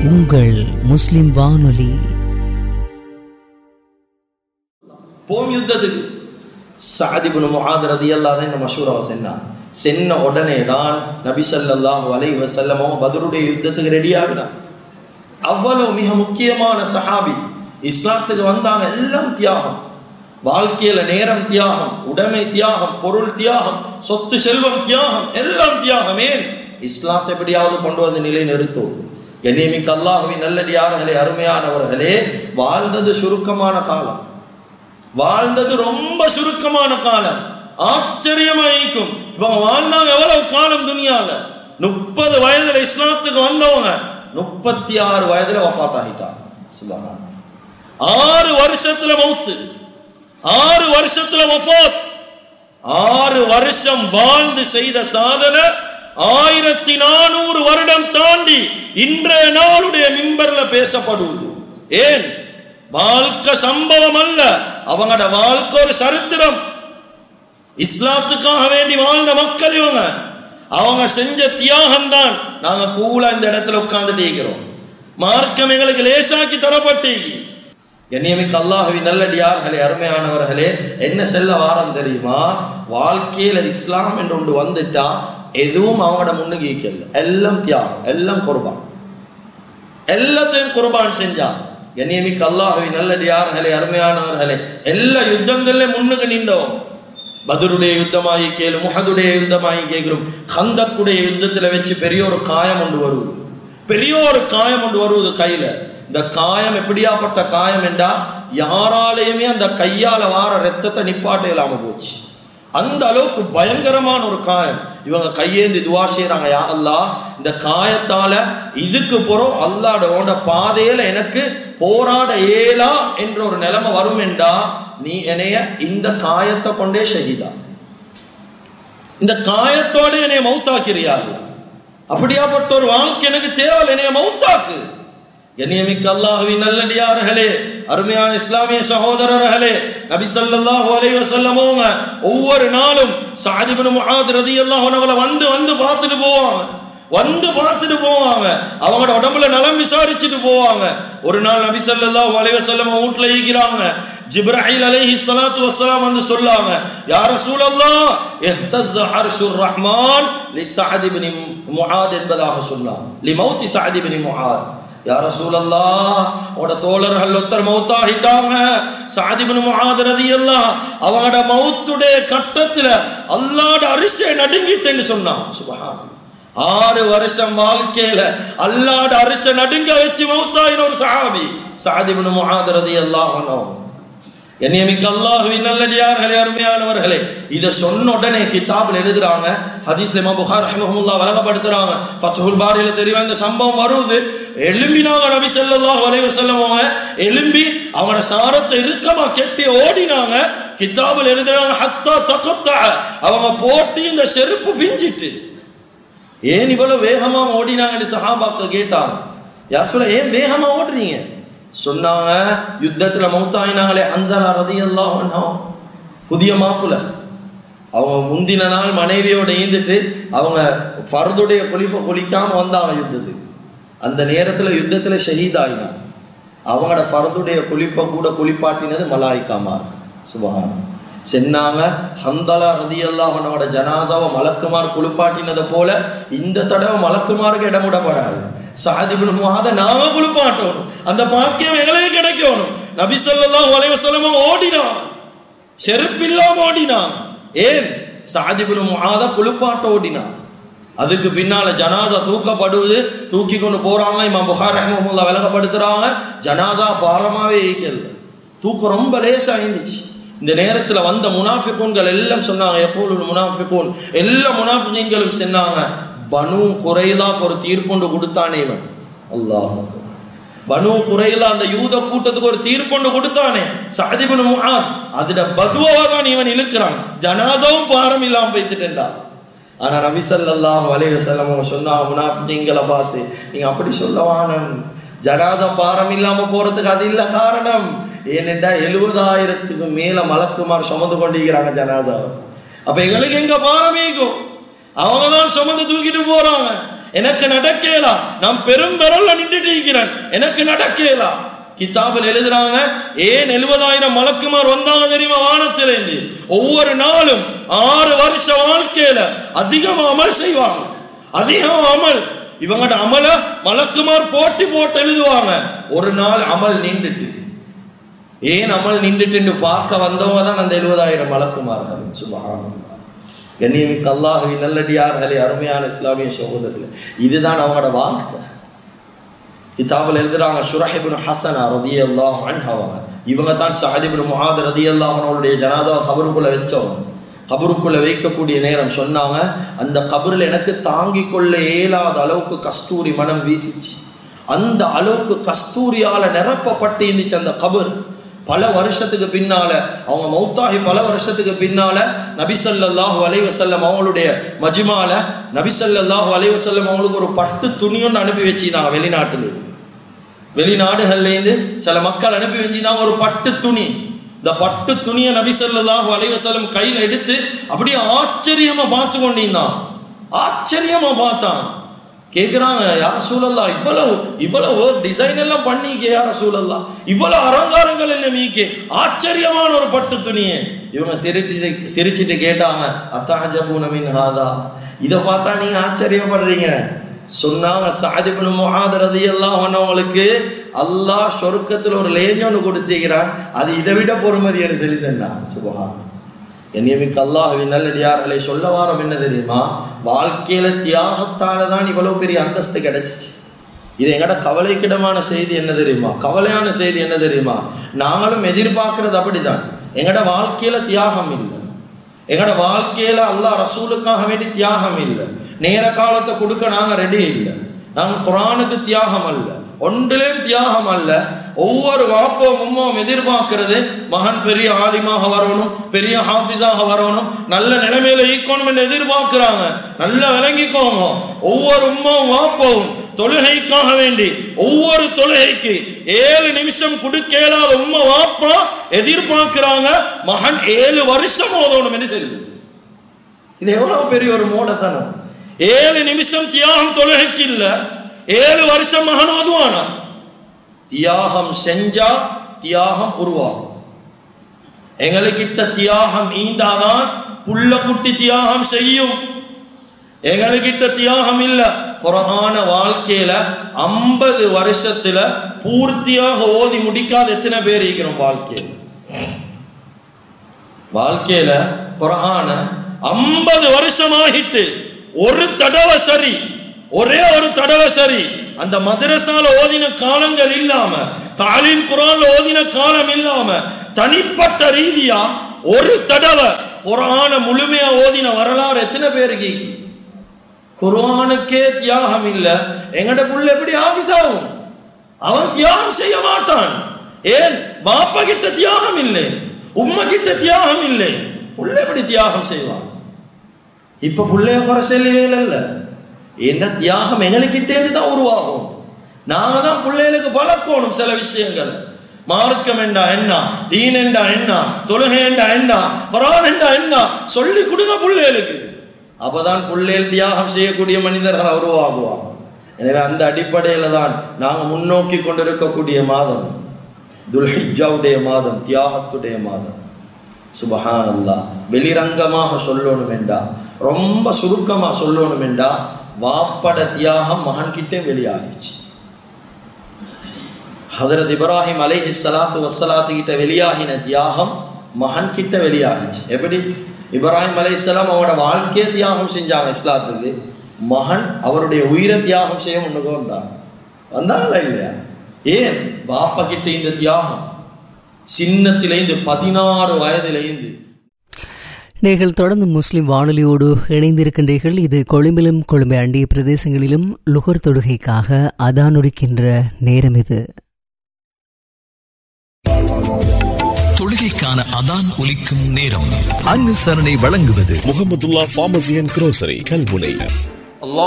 உங்கள் முஸ்லிம் வானொலி போம் யுத்தத்துக்கு சாதிபுன் முஹாத் ரதியல்லாஹு இந்த மஷூராவை சென்னான் சென்ன உடனே தான் நபி ஸல்லல்லாஹு அலைஹி வஸல்லம் அவங்க பத்ருடைய யுத்தத்துக்கு ரெடி ஆகினான் அவ்வளவு மிக முக்கியமான சஹாபி இஸ்லாத்துக்கு வந்தாங்க எல்லாம் தியாகம் வாழ்க்கையில நேரம் தியாகம் உடைமை தியாகம் பொருள் தியாகம் சொத்து செல்வம் தியாகம் எல்லாம் தியாகம் ஏன் இஸ்லாத்தை எப்படியாவது கொண்டு வந்து நிலை நிறுத்தும் கண்ணியமிக்க அல்லாஹுவின் நல்லடியார்களே அருமையானவர்களே வாழ்ந்தது சுருக்கமான காலம் வாழ்ந்தது ரொம்ப சுருக்கமான காலம் ஆச்சரியமாயிக்கும் இவங்க வாழ்ந்தாங்க எவ்வளவு காலம் துனியால முப்பது வயதுல இஸ்லாத்துக்கு வந்தவங்க முப்பத்தி ஆறு வயதுல வஃபாத் ஆகிட்டாங்க சுபஹான் ஆறு வருஷத்துல மௌத்து ஆறு வருஷத்துல வஃபாத் ஆறு வருஷம் வாழ்ந்து செய்த சாதனை ஆயிரத்தி நானூறு வருடம் தாண்டி இன்றைய நாளுடைய மிம்பர்ல பேசப்படுவது ஏன் வாழ்க்கை சம்பவம் அல்ல அவங்களோட வாழ்க்கை ஒரு சரித்திரம் இஸ்லாத்துக்காக வேண்டி வாழ்ந்த மக்கள் இவங்க அவங்க செஞ்ச தியாகம் தான் நாங்க கூலா இந்த இடத்துல உட்கார்ந்துட்டு இருக்கிறோம் மார்க்கம் எங்களுக்கு லேசாக்கி தரப்பட்டு என்னையமிக்க அல்லாஹவி நல்லடியார்களே அருமையானவர்களே என்ன செல்ல வாரம் தெரியுமா வாழ்க்கையில இஸ்லாம் என்று ஒன்று வந்துட்டா எதுவும் அவங்களோட முன்னுக்கு ஈக்கல எல்லாம் தியாகம் எல்லாம் குர்பான் எல்லாத்தையும் குர்பான் செஞ்சான் என்னையமிக்க அல்லாஹவி நல்லடியார்களே அருமையானவர்களே எல்லா யுத்தங்கள்ல முன்னுக்கு நின்றோம் பதருடைய யுத்தமாகி கேளு முஹதுடைய யுத்தமாகி கேட்கிறோம் ஹந்தக்குடைய யுத்தத்துல வச்சு பெரிய ஒரு காயம் ஒன்று வருவது பெரிய ஒரு காயம் ஒன்று வருவது கையில இந்த காயம் எப்படியாப்பட்ட காயம் என்றா யாராலையுமே அந்த கையால வார ரத்தத்தை நிப்பாட்ட இல்லாம போச்சு அந்த அளவுக்கு பயங்கரமான ஒரு காயம் இவங்க கையேந்தி துவா செய்யறாங்க யா அல்லா இந்த காயத்தால இதுக்கு போறோம் அல்லாட ஓட பாதையில எனக்கு போராட ஏலா என்ற ஒரு நிலைமை வரும் என்றா நீ என்னைய இந்த காயத்தை கொண்டே ஷஹீதா இந்த காயத்தோட என்னைய மௌத்தாக்கிறியா அப்படியாப்பட்ட ஒரு வாழ்க்கை எனக்கு தேவை என்னைய மௌத்தாக்கு கண்ணியமிக்க அல்லாஹுவின் நல்லடியார்களே அருமையான இஸ்லாமிய சகோதரர்களே நபி ஸல்லல்லாஹு அலைஹி வஸல்லம் அவங்க ஒவ்வொரு நாளும் சஅத் இப்னு முஆத் ரலியல்லாஹு அன்ஹு வந்து வந்து பார்த்துட்டு போவாங்க வந்து பார்த்துட்டு போவாங்க அவங்களோட உடம்புல நலம் விசாரிச்சுட்டு போவாங்க ஒரு நாள் நபி ஸல்லல்லாஹு அலைஹி வஸல்லம் வீட்ல ஈக்கிறாங்க ஜிப்ராஹில் அலைஹி ஸலாத்து வஸ்ஸலாம் வந்து சொல்லாங்க யா ரசூலல்லாஹ் இஹ்தஸ் அர்ஷுர் ரஹ்மான் லி சஅத் இப்னு முஆத் என்பதாக சொன்னாங்க லி மௌத்தி சஅத் இப்னு முஆத் யார சூழல்லா உட தோழர்கள் ஒருத்தர் மௌத்தாகிட்டாங்க சாதிபின் முகாது ரதியெல்லாம் அவங்களோட மௌத்துடைய கட்டத்துல அல்லாட அரிசை நடுங்கிட்டேன்னு சொன்னான் சுபஹான் ஆறு வருஷம் வாழ்க்கையில அல்லாட அரிசை நடுங்க வச்சு மௌத்தாயின ஒரு சஹாபி சாதிபின் முகாது ரதியெல்லாம் என்னையமிக்க அல்லாஹுவின் நல்லடியார்களே அருமையானவர்களே இதை சொன்ன உடனே கிதாபில் எழுதுறாங்க ஹதீஸ்ல இமாம் புகார் ரஹ்மஹுல்லா வழங்கப்படுத்துறாங்க ஃபத்ஹுல் பாரியில தெரியும் இந்த சம்பவம் வருது எலும்பினாங்க நபி ஸல்லல்லாஹு அலைஹி வஸல்லம் அவங்க எலும்பி அவங்களோட சாரத்தை இறுக்கமா கெட்டி ஓடினாங்க கிதாபில் எழுதுறாங்க ஹத்தா தகத்தா அவங்க போட்டு இந்த செருப்பு பிஞ்சிட்டு ஏன் இவ்வளவு வேகமா ஓடினாங்கன்னு சஹாபாக்கள் கேட்டாங்க யார் சொல்ல ஏன் வேகமா ஓடுறீங்க சொன்னாங்க யுத்தத்துல மௌத்தாயினாங்களே அன்சலா ரதியல்லாஹு புதிய மாப்புல அவங்க முந்தின நாள் மனைவியோட ஈந்துட்டு அவங்க ஃபர்துடைய குளிப்பை குளிக்காம வந்தாங்க யுத்தத்துக்கு அந்த நேரத்துல யுத்தத்துல ஷஹீதாயினாங்க அவங்களோட ஃபர்துடைய குளிப்பை கூட குளிப்பாட்டினது மலாய்க்காமார் சுபஹானம் சென்னாங்க ஹந்தலா ரதியல்லாஹ் அவனோட ஜனாசாவை மலக்குமார் குளிப்பாட்டினதை போல இந்த தடவை மலக்குமாருக்கு இடம் விடப்படாது சாதிபின் முகாத நாம குளிப்பாட்டணும் அந்த பாக்கியம் எங்களுக்கு கிடைக்கணும் நபி ஸல்லல்லாஹு அலைஹி வஸல்லம் ஓடினான் செருப்பில்லாம ஓடினான் ஏன் சாதிபின் முகாத குளிப்பாட்ட ஓடினான் அதுக்கு பின்னால ஜனாசா தூக்கப்படுவது தூக்கி கொண்டு போறாங்க இமாம் புகார் ரஹ்மஹுல்லா விலகப்படுத்துறாங்க ஜனாசா பாரமாவே ஈக்கல தூக்கம் ரொம்ப லேசா இருந்துச்சு இந்த நேரத்துல வந்த முனாஃபிகூன்கள் எல்லாம் சொன்னாங்க எப்போது முனாஃபிகூன் எல்லா முனாஃபிகீன்களும் சொன்னாங்க பனு குறைலாக்கு ஒரு தீர்ப்புண்டு கொடுத்தானே இவன் அல்லாஹ் பனு குறைலா அந்த யூத கூட்டத்துக்கு ஒரு தீர்ப்புண்டு கொடுத்தானே சாதிபன் முஆத் அதுட பதுவா தான் இவன் இழுக்கிறான் ஜனாதாவும் பாரம் இல்லாம போய்த்துட்டா ஆனா நபி ஸல்லல்லாஹு அலைஹி வஸல்லம் அவங்க சொன்னாங்க முனாஃபிகீன்களை பார்த்து நீங்க அப்படி சொல்லவானம் ஜனாதா பாரம் இல்லாம போறதுக்கு அது இல்ல காரணம் ஏனென்றா எழுபதாயிரத்துக்கு மேல மலக்குமார் சுமந்து கொண்டிருக்கிறாங்க ஜனாதா அப்ப எங்களுக்கு எங்க பாரமேகும் அவங்க தான் சுமந்து தூக்கிட்டு போறாங்க எனக்கு நடக்கலா நான் பெரும் பெறல்ல நின்றுட்டு இருக்கிறேன் எனக்கு நடக்கலா கிதாபில் எழுதுறாங்க ஏன் எழுபதாயிரம் மலக்குமார் வந்தாங்க தெரியுமா வானத்திலிருந்து ஒவ்வொரு நாளும் ஆறு வருஷ வாழ்க்கையில அதிகம் அமல் செய்வாங்க அதிகம் அமல் இவங்கட அமல மலக்குமார் போட்டி போட்டு எழுதுவாங்க ஒரு நாள் அமல் நின்றுட்டு ஏன் அமல் நின்றுட்டு பார்க்க வந்தவங்க தான் அந்த எழுபதாயிரம் மலக்குமார்கள் சுபஹானல்லாஹ் கண்ணியமிக்க அல்லாஹுவின் நல்லடியார்களே அருமையான இஸ்லாமிய சகோதரர்களே இதுதான் அவங்களோட வாழ்க்கை கிதாபில் எழுதுறாங்க ஷுரஹிபின் ஹசனா ரதியல்லாஹு அன்ஹு அவங்க இவங்க தான் ஷஹதிபின் முஹாத் ரதியல்லாஹு அவனுடைய ஜனாதாவை கபருக்குள்ள வச்சவங்க கபருக்குள்ள வைக்கக்கூடிய நேரம் சொன்னாங்க அந்த கபரில் எனக்கு தாங்கிக் கொள்ள இயலாத அளவுக்கு கஸ்தூரி மனம் வீசிச்சு அந்த அளவுக்கு கஸ்தூரியால நிரப்பப்பட்டு இருந்துச்சு அந்த கபர் பல வருஷத்துக்கு பின்னால அவங்க மௌத்தாகி பல வருஷத்துக்கு பின்னால நபிசல்லாஹு அலைவசல்லம் அவங்களுடைய மஜிமால நபிசல்லாஹு அலைவசல்லம் அவங்களுக்கு ஒரு பட்டு துணியொன்று அனுப்பி வச்சுருந்தாங்க வெளிநாட்டுல வெளிநாடுகள்லேருந்து சில மக்கள் அனுப்பி வச்சுருந்தாங்க ஒரு பட்டு துணி இந்த பட்டு துணியை நபிசல்லாஹு அலைவசல்லம் கையில் எடுத்து அப்படியே ஆச்சரியமா பார்த்து கொண்டிருந்தான் ஆச்சரியமா பார்த்தான் கேட்குறாங்க யார சூழல்லா இவ்வளவு இவ்வளவு டிசைன் எல்லாம் பண்ணிக்கே யார சூழல்லா இவ்வளவு அலங்காரங்கள் என்ன மீக்கே ஆச்சரியமான ஒரு பட்டு துணியே இவங்க சிரிச்சு சிரிச்சுட்டு கேட்டாங்க அத்தாஜபூனமின் ஹாதா இதை பார்த்தா நீங்க ஆச்சரியப்படுறீங்க சொன்னாங்க சாதிபுன் முஹாதரதி எல்லாம் அவங்களுக்கு அல்லாஹ் சொர்க்கத்தில் ஒரு லேஞ்ச் ஒன்று கொடுத்துக்கிறான் அது இதை விட பொறுமதின்னு சொல்லி சொன்னான் சுபஹான் என்னையமிக்க அல்லாஹுவின் நல்லடியார்களை சொல்ல வாரம் என்ன தெரியுமா வாழ்க்கையில தியாகத்தால தான் இவ்வளவு பெரிய அந்தஸ்து கிடைச்சிச்சு இது எங்கட கவலைக்கிடமான செய்தி என்ன தெரியுமா கவலையான செய்தி என்ன தெரியுமா நாங்களும் எதிர்பார்க்கறது அப்படிதான் எங்கட வாழ்க்கையில தியாகம் இல்லை எங்கட வாழ்க்கையில அல்லாஹ் ரசூலுக்காக வேண்டி தியாகம் இல்லை நேர காலத்தை கொடுக்க நாங்க ரெடி இல்லை நாங்க குரானுக்கு தியாகம் அல்ல ஒன்றிலேயும் தியாகம் அல்ல ஒவ்வொரு வாப்போம் உம்மாவும் எதிர்பார்க்கிறது மகன் பெரிய ஆலிமாக வரணும் பெரிய ஹாஃபிஸாக வரணும் நல்ல நிலைமையில ஈக்கணும் என்று எதிர்பார்க்கிறாங்க நல்லா விளங்கிக்கோங்க ஒவ்வொரு உம்மாவும் வாப்போவும் தொழுகைக்காக வேண்டி ஒவ்வொரு தொழுகைக்கு ஏழு நிமிஷம் கொடுக்க இயலாத உம்மா வாப்பா எதிர்பார்க்கிறாங்க மகன் ஏழு வருஷம் ஓதணும் என்று சொல்லுது இது எவ்வளவு பெரிய ஒரு மூடத்தனம் ஏழு நிமிஷம் தியாகம் தொழுகைக்கு இல்ல ஏழு வருஷம் மகன் ஓதுவானா தியாகம் செஞ்சா தியாகம் உருவாகும் எங்களுக்கிட்ட தியாகம் ஈந்தாதான் புள்ள குட்டி தியாகம் செய்யும் எங்களுக்கிட்ட தியாகம் இல்ல புறகான வாழ்க்கையில ஐம்பது வருஷத்துல பூர்த்தியாக ஓதி முடிக்காத எத்தனை பேர் இருக்கிறோம் வாழ்க்கையில வாழ்க்கையில புறகான ஐம்பது வருஷம் ஆகிட்டு ஒரு தடவை சரி ஒரே ஒரு தடவை சரி அந்த மதரசால ஓதின காலங்கள் இல்லாம தாலீம் குரான்ல ஓதின காலம் இல்லாம தனிப்பட்ட ரீதியா ஒரு தடவை குரான முழுமையா ஓதின வரலாறு எத்தனை பேருக்கு குர்ஆனுக்கே தியாகம் இல்ல எங்கட புள்ள எப்படி ஆபீஸ் ஆகும் அவன் தியாகம் செய்ய மாட்டான் ஏன் பாப்பா கிட்ட தியாகம் இல்லை உம்மா கிட்ட தியாகம் இல்லை புள்ள எப்படி தியாகம் செய்வான் இப்ப புள்ளைய குறை சொல்லவே இல்ல என்ன தியாகம் எங்களுக்கிட்டேருந்து தான் உருவாகும் நாங்க தான் பிள்ளைகளுக்கு பழக்கணும் சில விஷயங்கள் மார்க்கம் என்றா என்ன தீன் என்றா என்ன தொழுகை என்றா என்ன குரான் என்றா என்ன சொல்லி கொடுங்க பிள்ளைகளுக்கு அப்பதான் பிள்ளைகள் தியாகம் செய்யக்கூடிய மனிதர்கள் உருவாகுவாங்க எனவே அந்த அடிப்படையில் தான் நாங்கள் முன்னோக்கி கொண்டிருக்கக்கூடிய மாதம் துல்ஹிஜாவுடைய மாதம் தியாகத்துடைய மாதம் சுபஹான் அல்லா வெளிரங்கமாக சொல்லணும் என்றா ரொம்ப சுருக்கமாக சொல்லணும் என்றா வாப்பட தியாகம் மகன்கிட்டே வெளியாகிச்சு ஹதரத் இப்ராஹிம் அலைஹி சலாத்து வசலாத்து கிட்ட வெளியாகின தியாகம் மகன் கிட்ட வெளியாகிச்சு எப்படி இப்ராஹிம் அலைஹிஸ்ஸலாம் அவரோட வாழ்க்கையை தியாகம் செஞ்சாங்க இஸ்லாத்துக்கு மகன் அவருடைய உயிரை தியாகம் செய்ய முன்னுக்கு வந்தாங்க வந்தாங்களா இல்லையா ஏன் பாப்பா கிட்ட இந்த தியாகம் சின்னத்திலேந்து பதினாறு வயதிலேந்து நீங்கள் தொடர்ந்து முஸ்லிம் வானொலியோடு இணைந்திருக்கின்றீர்கள் இது கொழும்பிலும் கொழும்பை அண்டிய பிரதேசங்களிலும் லுகர் தொடுகைக்காக அதானொடுக்கின்ற நேரம் இது தொழுகைக்கான அதான் ஒலிக்கும் நேரம் அனுசரணை வழங்குவது Mohamedullah pharmacy and grocery Kalmunai